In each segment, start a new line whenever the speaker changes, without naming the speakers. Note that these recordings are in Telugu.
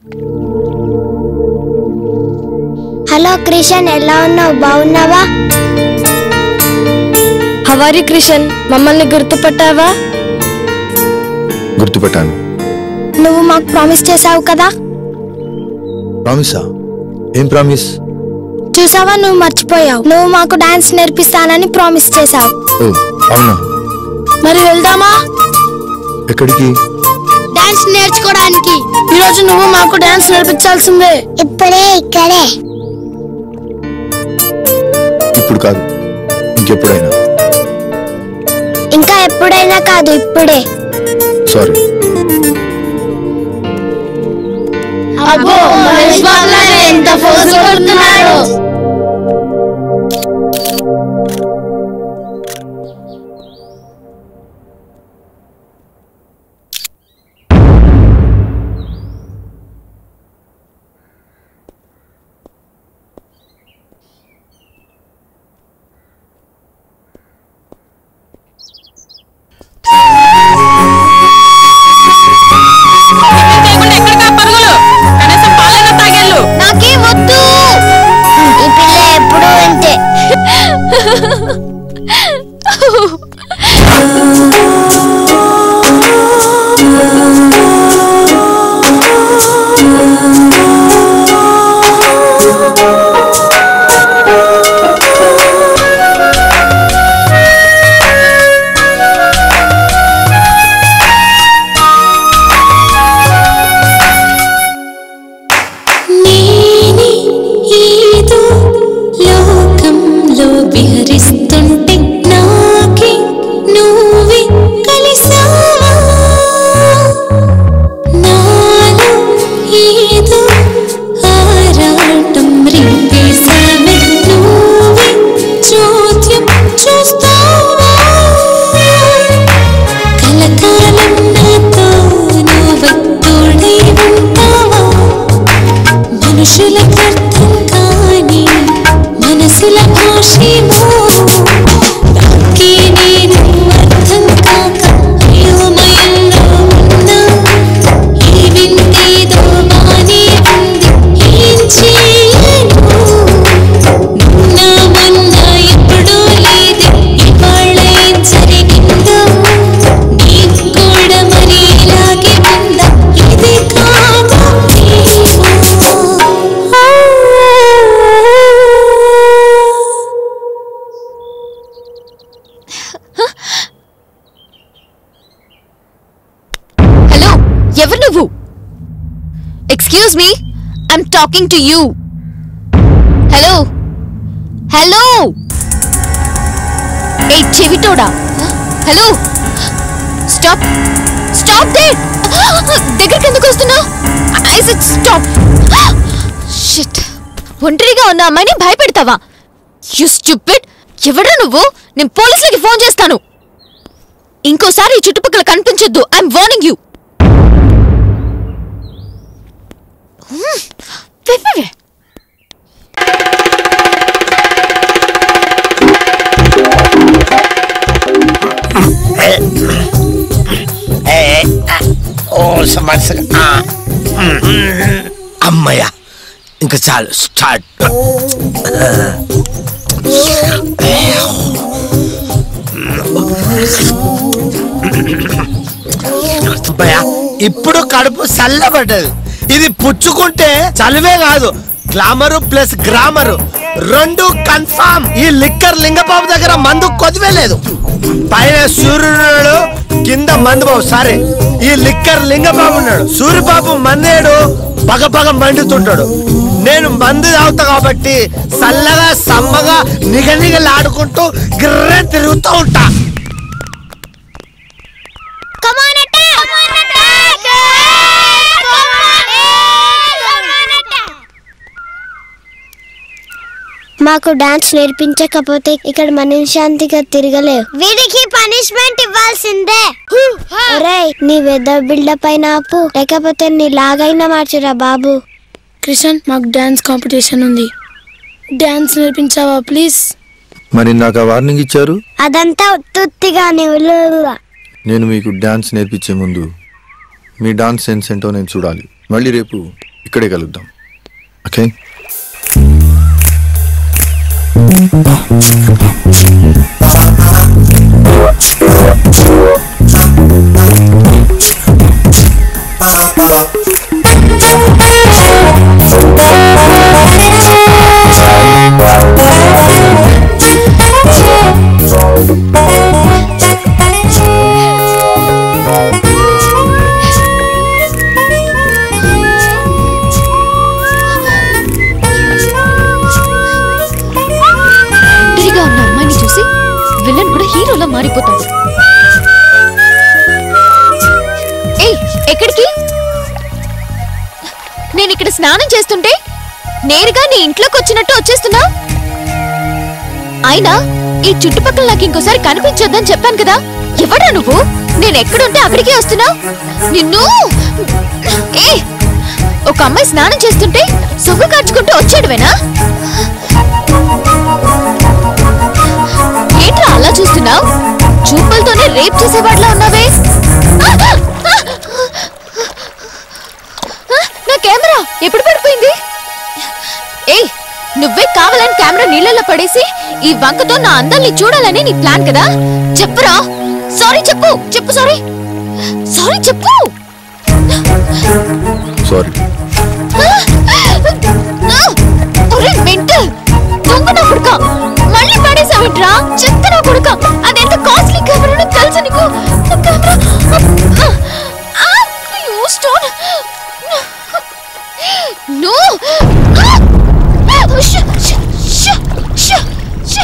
హలో క్రిషన్ ఎలా ఉన్నావు బాగున్నావా
హవారి క్రిషన్ మమ్మల్ని గుర్తుపట్టావా
గుర్తుపెట్టాను
నువ్వు మాకు ప్రామిస్ చేసావు కదా
ప్రామిసా ఏం ప్రామిస్
చూసావా నువ్వు మర్చిపోయావు నువ్వు మాకు డాన్స్ నేర్పిస్తానని ప్రామిస్ చేసావు
ఓ అవునా
మరి వెళ్దామా
ఎక్కడికి
డాన్స్ నేర్చుకోవడానికి
ఈరోజు నువ్వు మాకు డాన్స్ నేర్పించాల్సిందే
ఇప్పుడే ఇక్కడే
ఇప్పుడు కాదు ఇంకెప్పుడైనా
ఇంకా ఎప్పుడైనా కాదు ఇప్పుడే
సారీ
అబ్బో మహేష్ బాబు ఎంత ఫోర్స్ కొడుతున్నాడు
నాకేం వద్దు ఈ పిల్ల ఎప్పుడు అంతే
నేనే ఏదో లోకంలో విహరిస్తుంటే నాకే నువ్వే కలిసావా నాలో ఏదో ఆరాటం రింపేసావే నువ్వే చోద్యం చూస్తావా కలకాలం నాతో నువ్వే తోడై ఉంటావా మనుషులకు అర్థం కాని మనసుల భాషేమో నాకే నేను అర్థం కాక అయోమయంలో ఉన్నా ఈ వింతేదో బానే ఉంది ఏం చేయను నిన్న మొన్న ఎప్పుడూ లేదే ఇవాళ ఏం జరిగిందో నీకు కూడా మరి ఇలాగే ఉందా ఇది కాదా
హలో ఎవరు నువ్వు excuse me I'm talking to you hello hello ఏ చెవిటోడా హలో స్టాప్ స్టాప్ దేట్ దగ్గరికి ఎందుకు వస్తున్నావు ఐ సెడ్ స్టాప్ షిట్ ఒంటరిగా ఉన్న అమ్మాయిని భయపెడతావా యు స్టూపిడ్ ఎవడ్రా నువ్వు నేను పోలీసులకి ఫోన్ చేస్తాను ఇంకోసారి ఈ చుట్టుపక్కల కనిపించొద్దు ఐఎమ్ వార్నింగ్ యూ
ఓ సమస్యగా అమ్మయ్య ఇంకా చాలు స్టార్ట్ అబ్బయ్య, ఇప్పుడు కడుపు చల్లబడ్డది ఇది పుచ్చుకుంటే చలివే కాదు గ్లామరు ప్లస్ గ్రామరు రెండు కన్ఫామ్ ఈ లిక్కర్ లింగబాబు దగ్గర మందు కొదివే లేదు పైన సూర్యుడు కింద మందు బాబు సారీ ఈ లిక్కర్ లింగబాబు ఉన్నాడు సూర్యబాబు మందేడు పగ పగ మండుతుంటాడు నేను మందు తాగుతా కాబట్టి చల్లగా సమ్మగా నిగనిగలాడుకుంటూ గిర్రె తిరుగుతూ ఉంటా
Come on, attack! Come on, attack! Come on, come on, attack! మాకు డాన్స్ నేర్పించకపోతే ఇక్కడ మనశ్శాంతిగా తిరగలేవు వీడికి పనిష్మెంట్ ఇవ్వాల్సిందే ఒరేయ్ నీ వెద బిల్డ పైన ఆపు లేకపోతే నీ లాగైనా మార్చురా బాబు
క్రిషన్ మాకు డాన్స్ కాంపిటీషన్ ఉంది డాన్స్ నేర్పించావా ప్లీజ్
మరి నాకు వార్నింగ్ ఇచ్చారు
అదంతా ఉత్తుత్తిగా నువ్వు
నేను మీకు డాన్స్ నేర్పించే ముందు మీ డాన్స్ సెన్స్ ఏంటో నేను చూడాలి మళ్ళీ రేపు ఇక్కడే కలుద్దాం ఓకే
ఒంటరిగా ఉన్న అమ్మాయిని చూసి విలన్ కూడా హీరోలా మారిపోతాడు ఏయ్ ఎక్కడికి నేను ఇక్కడ స్నానం చేస్తుంటే నేరుగా నీ ఇంట్లోకి వచ్చినట్టు వచ్చేస్తున్నా అయినా ఈ చుట్టుపక్కల నాకు ఇంకోసారి కనిపించొద్దని చెప్పాను కదా ఎవడా నువ్వు నేను ఎక్కడుంటే అక్కడికే వస్తున్నా నిన్ను ఏ ఒక అమ్మాయి స్నానం చేస్తుంటే సొగ్గు కార్చుకుంటూ వచ్చాడువేనా ఏంట్రా అలా చూస్తున్నావు చూపులతోనే రేప్ చేసేవాడిలా ఉన్నావే ఆ! ఆ! ఆ! నా కెమెరా ఎప్పుడు పడిపోయింది ఏయ్ నువ్వే కావాలని కెమెరా నీళ్ళల్లో పడేసి ఈ వంకతో నా అందాల్ని చూడాలని నీ ప్లాన్ కదా చెప్పురా సారీ చెప్పు చెప్పు సారీ సారీ చెప్పు
సారీ
ఒరే మెంటల్ దొంగ నా కొడుక మళ్ళీ పడేసావేంట్రా చెత్త నా కొడుక అదెంత కాస్ట్లీ కెమెరా తెలుసు నీకు నా కెమెరా ఆ! అయ్యో స్టోన్ నో ష్ ష్ ష్ ష్ ష్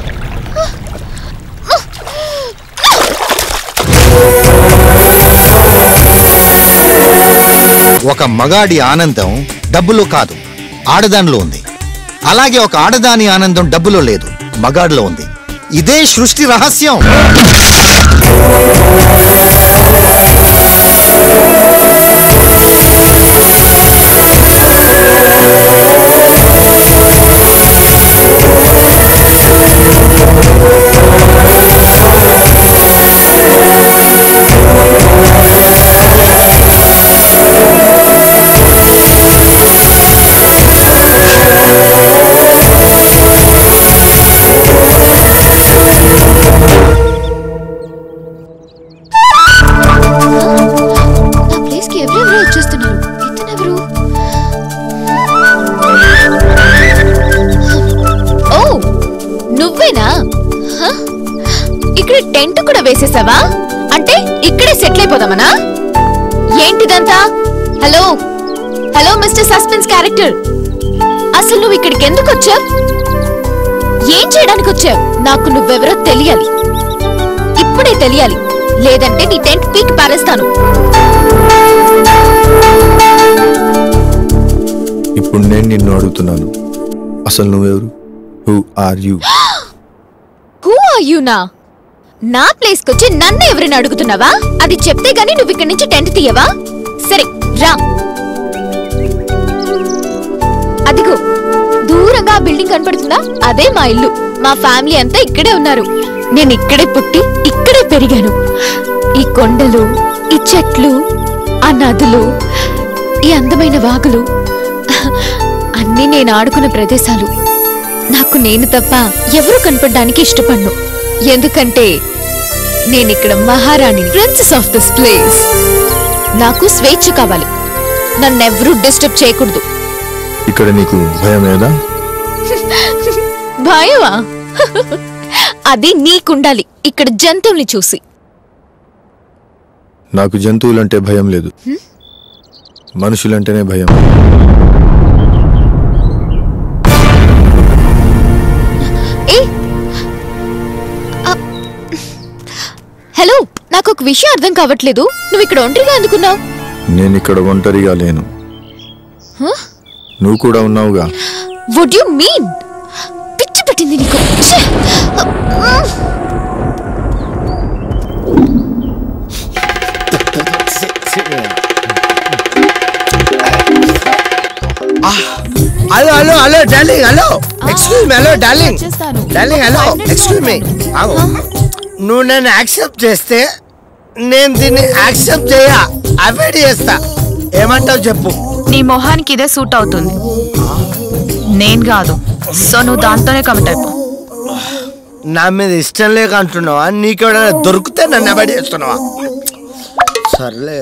ఒక మగాడి ఆనందం డబ్బులో కాదు ఆడదానిలో ఉంది అలాగే ఒక ఆడదాని ఆనందం డబ్బులో లేదు మగాడిలో ఉంది ఇదే సృష్టి రహస్యం
నా ప్లేస్ కి ఎవరెవరో వచ్చేస్తున్నారు ఇతనెవరు ఓ నువ్వేనా హ? ఇక్కడ టెంట్ కూడా వేసేసావా అంటే ఇక్కడే సెటిల్ అయిపోదామనా ఏంటిదంతా hello hello mister suspense character అసలు నువ్వు ఇక్కడికి ఎందుకు వచ్చావు ఏం చేయడానికి వచ్చావు నాకు నువ్వెవరో తెలియాలి ఇప్పుడే తెలియాలి లేదంటే నీ టెంట్ పీక్ పారేస్తాను
ఇప్పుడు నేను నిన్ను అడుగుతున్నాను అసలు నువ్వెవరు who are you
who are you నా నా ప్లేస్ కొచ్చి నన్ను ఎవరైనా అడుగుతున్నావా అది చెప్తే గానీ నువ్వు ఇక్కడి నుంచి టెంట్ తీయవా సరే రా అదిగో దూరంగా ఆ బిల్డింగ్ కనపడుతుందా అదే మా ఇల్లు మా ఫ్యామిలీ అంతా ఇక్కడే ఉన్నారు నేను ఇక్కడే పుట్టి ఇక్కడే పెరిగాను ఈ కొండలు ఈ చెట్లు ఆ నదులు ఈ అందమైన వాగులు అన్నీ నేను ఆడుకున్న ప్రదేశాలు నాకు నేను తప్ప ఎవరు కనపడడానికి ఇష్టపడను ఎందుకంటే నేను ఇక్కడ మహారాణి ప్రిన్సెస్ ఆఫ్ దిస్ ప్లేస్ నాకు స్వేచ్ఛ కావాలి నన్నెవరూ డిస్టర్బ్ చేయకూడదు
ఇక్కడ నీకు భయం లేదా
భయమా అది నీకుండాలి ఇక్కడ జంతువుల్ని చూసి
నాకు జంతువులంటే భయం లేదు మనుషులంటేనే భయం
ఏ ఆ, హలో నాకు ఒక విషయం అర్థం కావట్లేదు నువ్వు ఇక్కడ ఒంటరిగా ఎందుకున్నావు
నేను ఇక్కడ ఒంటరిగా లేను నువ్వు కూడా ఉన్నావుగా
వుడ్ యు మీన్ పిచ్చి పట్టింది నీకు ఛే!
Hello hello hello darling hello excuse me hello darling darling hello excuse me ఆగు నువ్వు నన్ను యాక్సెప్ట్ చేస్తే నేను దీన్ని యాక్సెప్ట్ చేయ అవాయిడ్ చేస్తా ఏమంటావు చెప్పు
నీ మొహానికి ఇదే సూట్ అవుతుంది నేను కాదు సో నువ్వు దాంతోనే కమిట్ అయిపో
నా మీద ఇష్టం లేక అంటున్నావా నీకెవడైనా దొరికితే నన్ను ఎవడి చేస్తున్నావా సర్లే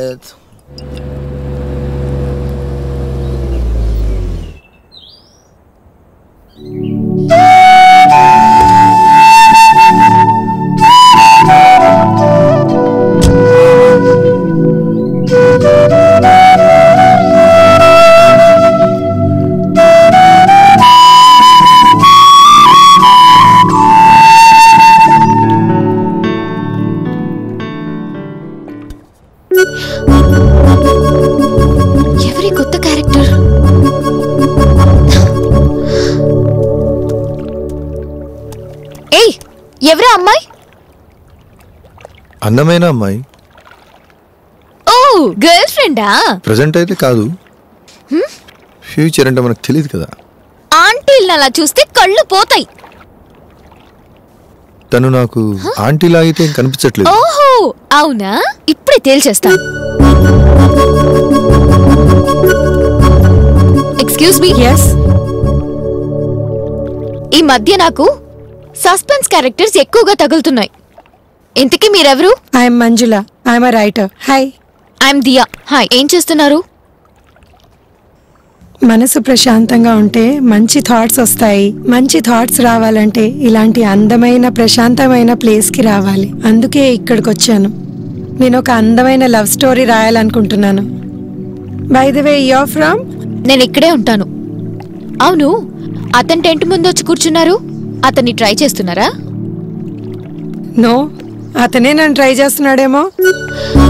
ఎవరి కొత్త క్యారెక్టర్ ఏయ్ ఎవరా అమ్మాయి
అందమైన అమ్మాయి
ఓ గర్ల్ ఫ్రెండా
ప్రజెంట్ అయితే కాదు ఫ్యూచర్ అంటే మనకు తెలియదు కదా
ఆంటీలను అలా చూస్తే కళ్ళు పోతాయి
తను నాకు ఆంటీ లాగితే ఏం కనిపించట్లేదు
ఓహో అవునా ఇప్పుడే తేల్చేస్తాను ఎక్స్క్యూజ్ మీ
ఎస్
ఈ మధ్య నాకు సస్పెన్స్ క్యారెక్టర్స్ ఎక్కువగా తగులుతున్నాయి ఇంతకీ మీరెవరు
I'm Manjula I'm a writer hi
I'm Diya hi ఏం చేస్తున్నారు
మనసు ప్రశాంతంగా ఉంటే మంచి థాట్స్ వస్తాయి మంచి థాట్స్ రావాలంటే ఇలాంటి అందమైన ప్రశాంతమైన ప్లేస్కి రావాలి అందుకే ఇక్కడికి వచ్చాను నేను ఒక అందమైన లవ్ స్టోరీ రాయాలనుకుంటున్నాను by the way you're from
నేను ఇక్కడే ఉంటాను అవును అతని టెంట్ ముందు వచ్చి కూర్చున్నారు అతన్ని ట్రై చేస్తున్నారా
నో అతనే నన్ను ట్రై చేస్తున్నాడేమో